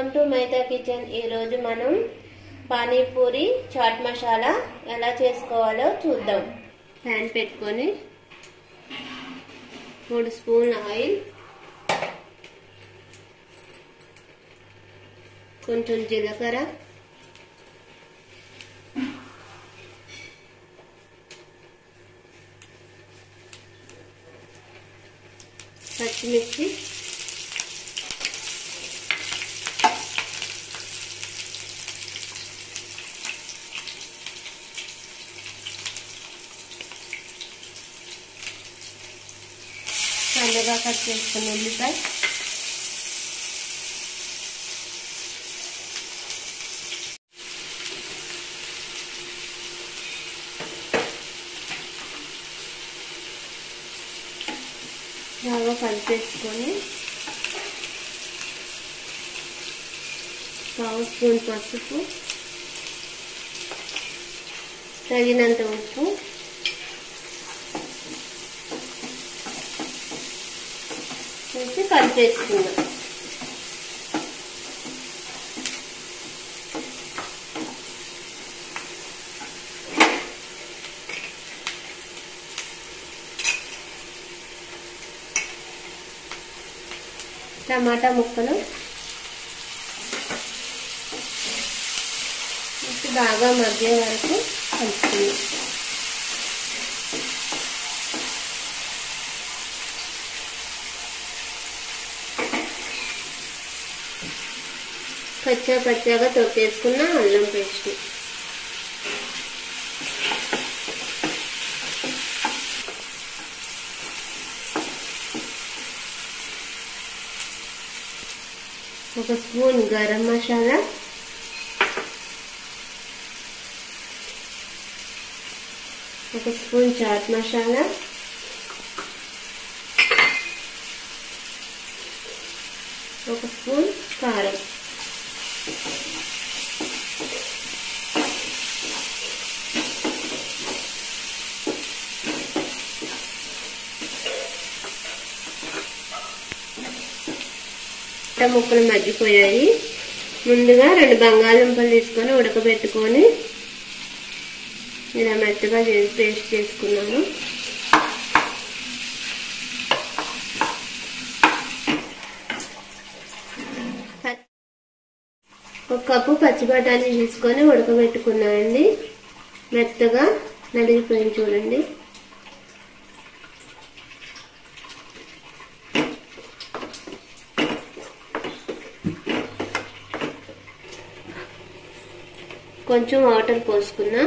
welcome to మైతా kitchen ఈరోజు మనం panipuri chat masala ఎలా చేసుకోవాలో చూద్దాం ప్యాన్ పెట్టుకొని మూడు స్పూన్ల ఆయిల్ కొంచెం జీలకర్ర పచ్చిమిర్చి సన్నగా కట్ చేసుకున్న ఉల్లిపాయ బాగా కలిపేసుకొని పావు స్పూన్ పసుపు తగినంత ఉప్పు వేసి కలిపేసుకుందాం టమాటా ముక్కలు వేసి బాగా మధ్య వరకు కలుపుకుందాం కచ్చా పచ్చాగా తొక్కేసుకున్న అల్లం పేస్ట్ ఒక స్పూన్ గరం మసాలా ఒక స్పూన్ చాట్ మసాలా ఒక స్పూన్ కారం ముక్కలు మగ్గిపోయాయి ముందుగా రెండు బంగాళదుంపలు తీసుకొని ఉడకబెట్టుకొని ఇలా మెత్తగా చేసి పేస్ట్ చేసుకున్నాను ఒక కప్పు పచ్చి బఠానీ తీసుకొని ఉడకబెట్టుకున్నానండి మెత్తగా నలిగిపోయింది చూడండి కొంచెం వాటర్ పోసుకున్నా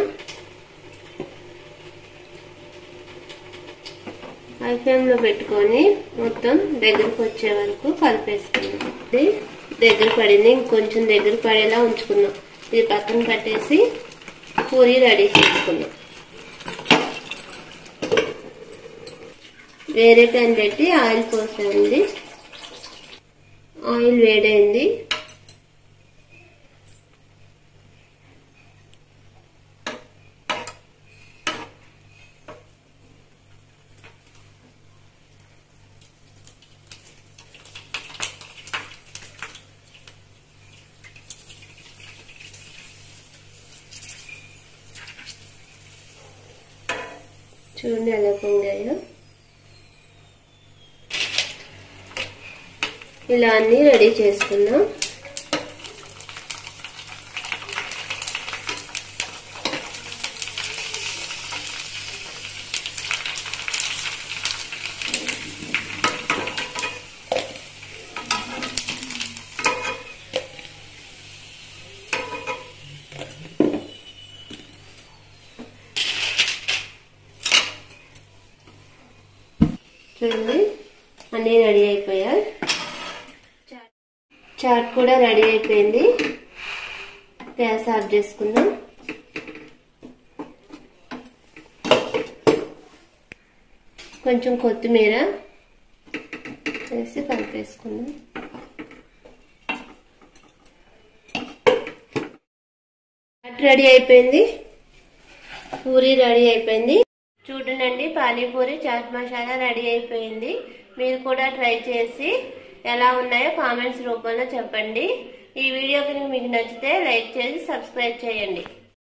హై ఫ్లేమ్లో పెట్టుకొని మొత్తం దగ్గరకు వచ్చే వరకు కలిపేసుకున్నాం ఇది దగ్గర పడింది ఇంకొంచెం దగ్గర పడేలా ఉంచుకున్నాం ఇది పక్కన కట్టేసి పూరి రెడీ చేసుకున్నాం వేరే ప్యాన్ పెట్టి ఆయిల్ పోసామండి ఆయిల్ వేడైంది చూడండి ఎలా పొంగాయో ఇలా అన్ని రెడీ చేసుకుందాం చూడండి అన్నీ రెడీ అయిపోయాయి చాట్ కూడా రెడీ అయిపోయింది గ్యాస్ ఆఫ్ చేసుకుందాం కొంచెం కొత్తిమీర వేసి కలిపేసుకుందాం చాట్ రెడీ అయిపోయింది పూరి రెడీ అయిపోయింది చూడండి పానీపూరి చాట్ మసాలా రెడీ అయిపోయింది మీరు కూడా ట్రై చేసి ఎలా ఉన్నాయో కామెంట్స్ రూపంలో చెప్పండి ఈ వీడియో కనుక మీకు నచ్చితే లైక్ చేసి సబ్స్క్రైబ్ చేయండి